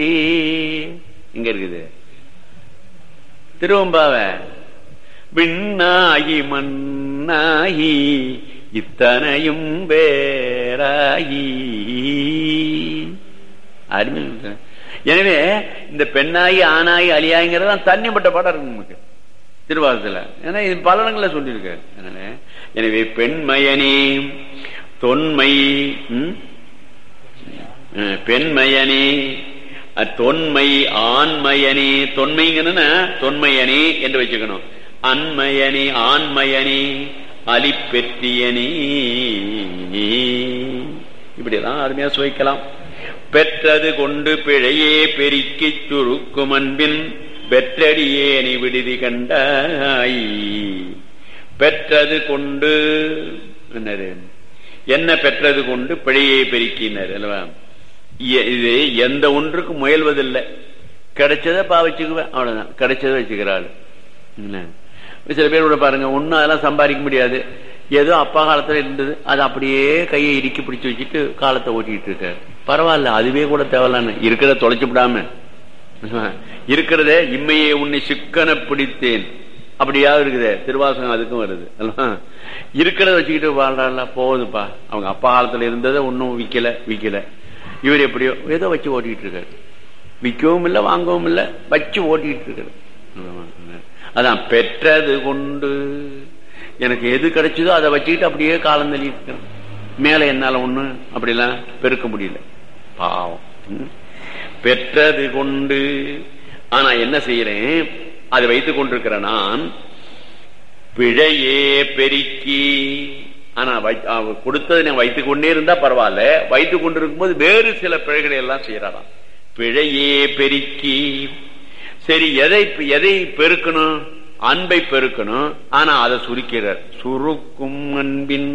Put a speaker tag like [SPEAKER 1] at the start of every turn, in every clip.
[SPEAKER 1] இங்க இருக்குது திருவம்பாவ விண்ணாகி மண்ணாகி இத்தனையும் வேறாகி அருமை எனவே இந்த பெண்ணாகி ஆணாகி அழியாங்கிறதான் தண்ணிப்பட்ட பாடம் இருக்கு நமக்கு திருவாரத்துல ஏன்னா இது பல இடங்கள்ல சொல்லியிருக்காரு அதனால எனவே பெண்மயனே தொன்மை ம்? அஹ், பெண்மயனே அஹ், தொன்மை ஆண்மயனே தொன்மைங்கன்னா தொன்மையனே என்று வச்சுக்கணும் அன்மயனே ஆண்மயனே அலிப்பெற்றியனே இப்படியெல்லாம் அருமையா சுவைக்கலாம் பெற்றது கொண்டு பிழையே பெருக்கிச் சுருக்கும் அன்பின் பெற்றடியேனி விடுதி கண்டாய் பெற்றது கொண்டு என்னது என்ன பெற்றது கொண்டு பிழையை பெருக்கினார் அல்லவா இ- இது எந்த ஒன்றுக்கும் முயல்வதில்லை கிடைச்சதை பா வச்சுக்குவேன் அவ்வளவுதான் கிடைச்சதை வச்சுக்கிறாள் என்ன? சில பேர் கூட பாருங்க ஒன்னும் அதெல்லாம் சம்பாதிக்க முடியாது ஏதோ அப்பா காலத்துல இருந்தது அது அப்படியே கையை இறுக்கி பிடிச்சு வச்சுட்டு காலத்தை ஓட்டிட்டு இருக்காரு பரவாயில்ல அதுவே கூட தேவையில்லான்னு இருக்கிறத தொலைச்சு விடாம இருக்கிறதே இம்மையே உன்னை சிக்கன பிடித்தேன் அப்படியா இருக்குதே திருவாசகம் அதுக்கும் வருது அல்லவா? இருக்கிறத வச்சுக்கிட்டு வாழ்றாள் போகுதுப்பா அவங்க அப்பா காலத்துல இருந்ததை ஒன்னும் விக்கல விக்கல இவர் எப்படியோ ஏதோ வச்சு ஓட்டிட்டு இருக்காரு விற்கவும் இல்லை வாங்கவும் இல்லை வச்சு ஓட்டிட்டு இருக்காரு அதான் பெற்றது கொண்டு எனக்கு எது கிடைச்சதோ அதை வச்சுக்கிட்டு அப்படியே காலம் தள்ளிட்டு இருக்கேன் மேல என்னால ஒண்ணு அப்படிலாம் பெருக்க முடியல பாவம் ம். பெற்றது கொண்டு ஆனா என்ன செய்யறேன் அதை வைத்துக் கொண்டிருக்கிற நான் பிழையே பெருக்கி ஆனா வை- அவ கொடுத்ததை நான் வைத்துக் கொண்டே இருந்தா பரவாயில்ல வைத்துக் கொண்டிருக்கும் போது வேறு சில பிழைகளை எல்லாம் செய்யறாராம் பிழையே பெருக்கி சரி எதை எதை பெருக்கணும் அன்பை பெருக்கணும் ஆனா அதை சுருக்கிறார் சுருக்கும் அன்பின்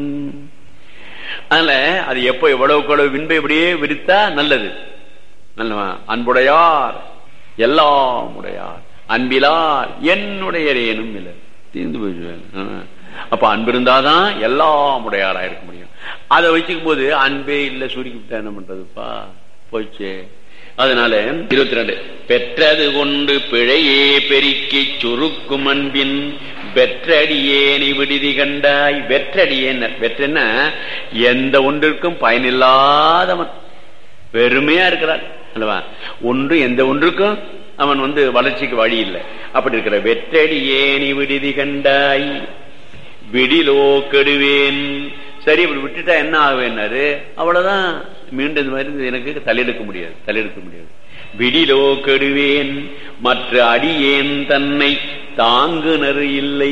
[SPEAKER 1] அதனால அது எப்போ எவ்வளவுக்கு எவ்வளவு வின்பை இப்படியே விரித்தா நல்லது நல்லவா அன்புடையார் எல்லாம் உடையார் அன்பிலார் என்னுடைய ஏனும் இல்லை தீர்ந்து போயிடுவேன் அப்ப அன்பு இருந்தாதான் எல்லாம் உடையாரா இருக்க முடியும் அதை வச்சுக்கும் போது அன்பே இல்லை சுருக்கிவிட்டா என்ன பண்றதுப்பா போச்சே அதனால இருபத்தி ரெண்டு பெற்றது கொண்டு பிழையே பெருக்கி சுருக்கும் அன்பின் வெற்றடியேனி விடுதி கண்டாய் வெற்றடியேன் வெற்றன்னா எந்த ஒன்றிற்கும் பயனில்லாதவன் வெறுமையா இருக்கிறார் அல்லவா ஒன்று எந்த ஒன்றுக்கும் அவன் வந்து வளர்ச்சிக்கு வழி இல்லை அப்படி இருக்கிற வெற்றடி ஏனி விடுதி கண்டாய் விடிலோ கெடுவேன் சரி இப்படி விட்டுட்டா என்ன ஆகுவேன்னாரு அவ்வளவுதான் மீண்டும் இந்த மாதிரி எனக்கு தலையெடுக்க முடியாது தலையெடுக்க முடியாது விடிலோ கெடுவேன் மற்ற அடியேன் தன்னை தாங்குனர் இல்லை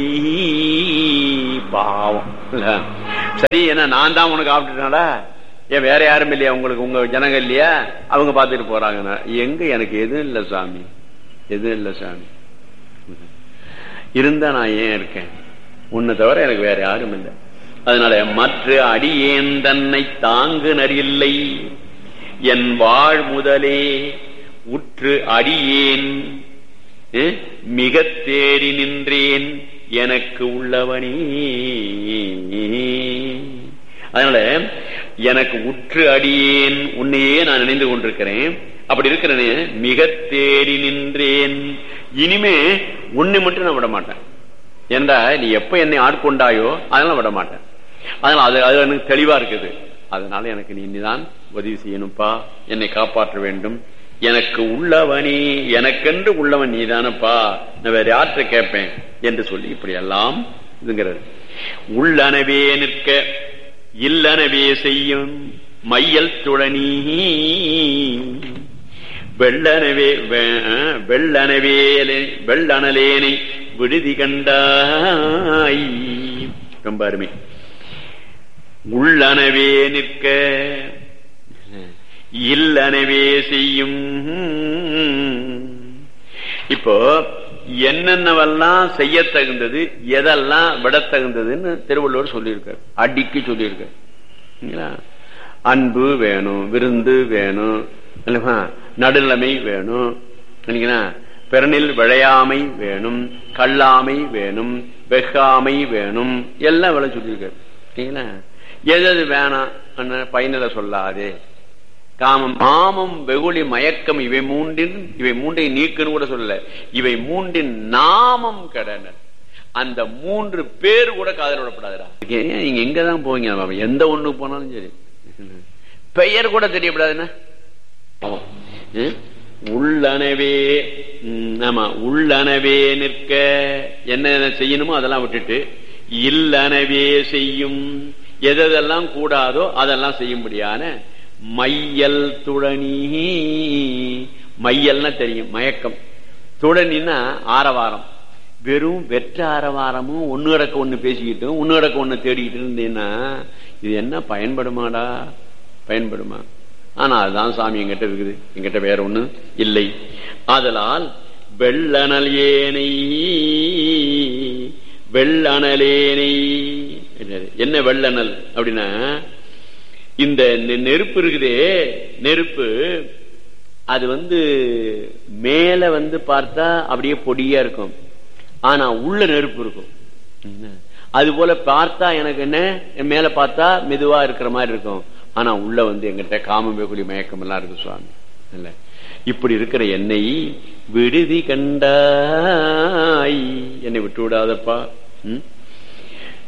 [SPEAKER 1] பாவம் இல்ல? சரி என்ன நான் தான் உனக்கு ஆப்பிட்டுனாடா ஏன் வேற யாரும் இல்லையா உங்களுக்கு உங்க ஜனங்க இல்லையா அவங்க பார்த்துட்டு போறாங்க எங்க எனக்கு எதுவும் இல்லை சாமி எதுவும் இல்லை சாமி இருந்தா நான் ஏன் இருக்கேன் உன்னை தவிர எனக்கு வேற யாரும் இல்லை அதனால மற்ற அடியேன் தன்னை தாங்குனர் இல்லை என் வாழ் முதலே உற்று அடியேன் அஹ், மிகத் தேடி நின்றேன் எனக்கு உள்ளவனே அதனால எனக்கு உற்று அடியேன் உன்னையே நான் நினைந்து கொண்டிருக்கிறேன் அப்படி இருக்கிறனே மிக தேடி நின்றேன் இனிமே உன்னை மட்டும் நான் விட மாட்டேன் ஏண்டா நீ எப்ப என்னை ஆட்கொண்டாயோ அதெல்லாம் விட மாட்டேன் அதனால அது அது எனக்கு தெளிவா இருக்குது அதனால எனக்கு நீ இனிதான் உதவி செய்யணும்ப்பா என்னை காப்பாற்ற வேண்டும் எனக்கு உள்ளவனே எனக்கென்று உள்ளவன் நீதானப்பா நான் வேற யார்கிட்ட கேட்பேன் என்று சொல்லி இப்படி எல்லாம் இதுங்கிறது உள்ளனவே நிற்க இல்லனவே செய்யும் மையல் துளனி வெள்ளனவே வெ- வெள்ளனவேலே வெள்ளனலேனை விடுதி கண்டாய் ரொம்ப அருமை உள்ளனவே நிற்க இல்லனவே செய்யும் இப்போ என்னென்னவெல்லாம் செய்ய தகுந்தது எதெல்லாம் விட தகுந்ததுன்னு திருவள்ளுவர் சொல்லியிருக்கார் அடிக்கு சொல்லியிருக்கார் சரிங்களா? அன்பு வேணும் விருந்து வேணும் இல்லையா? நடுநிலைமை வேணும் இல்லைங்களா? பிறனில் விளையாமை வேணும் கல்லாமை வேணும் வெகாமை வேணும் எல்லாம் விளை சொல்லியிருக்காரு சரிங்களா? எது எது வேணாம் அண்ணா, பையனில சொல்லாதே காமம் காமம் வெகுளி மயக்கம் இவை மூன்றின் இவை மூன்றை நீக்குன்னு கூட சொல்லல இவை மூன்றின் நாமம் கடனர் அந்த மூன்று பேர் கூட காதல் விடப்படாதுடா ஏன் நீங்க எங்கதான் போவீங்க பாபா? எந்த ஒண்ணுக்கு போனாலும் சரி பெயர் கூட தெரியப்படாதுன்னா ஆமாம். ம்? உள்ளனவே ம், ஆமா உள்ளனவே நிற்க என்ன செய்யணுமோ அதெல்லாம் விட்டுட்டு இல்லனவே செய்யும் எதெல்லாம் கூடாதோ அதெல்லாம் செய்யும்படியான மையல் துழனி மையல்னா தெரியும் மயக்கம் துடனின்னா ஆரவாரம் வெறும் வெற்ற ஆரவாரமும் ஒன்னு கிடக்க ஒண்ணு பேசிக்கிட்டும் ஒன்னு கிடக்க ஒண்ணு தேடிக்கிட்டு இருந்தீங்கன்னா இது என்ன பயன்படுமாடா பயன்படுமா ஆனா அதுதான் சாமி எங்கிட்ட இருக்குது எங்கிட்ட வேற ஒண்ணு இல்லை ஆதலால் வெள்ளனல் ஏனை வெள்ளனலேனை என்னது? என்ன வெள்ளனல் அப்படின்னா இந்த நெ- நெருப்பு இருக்குதே நெருப்பு அது வந்து மேல வந்து பார்த்தா அப்படியே பொடியா இருக்கும் ஆனா உள்ள நெருப்பு இருக்கும் அது போல பார்த்தா எனக்கு என்ன மேல பார்த்தா மெதுவா இருக்கிற மாதிரி இருக்கும் ஆனா உள்ள வந்து எங்கிட்ட காமம் வெகுளி மயக்கம் எல்லாம் இருக்கு சுவாமி இல்ல இப்படி இருக்கிற என்னை விடுதி கண்டாய் என்னை விட்டு விடாதப்பா ம்?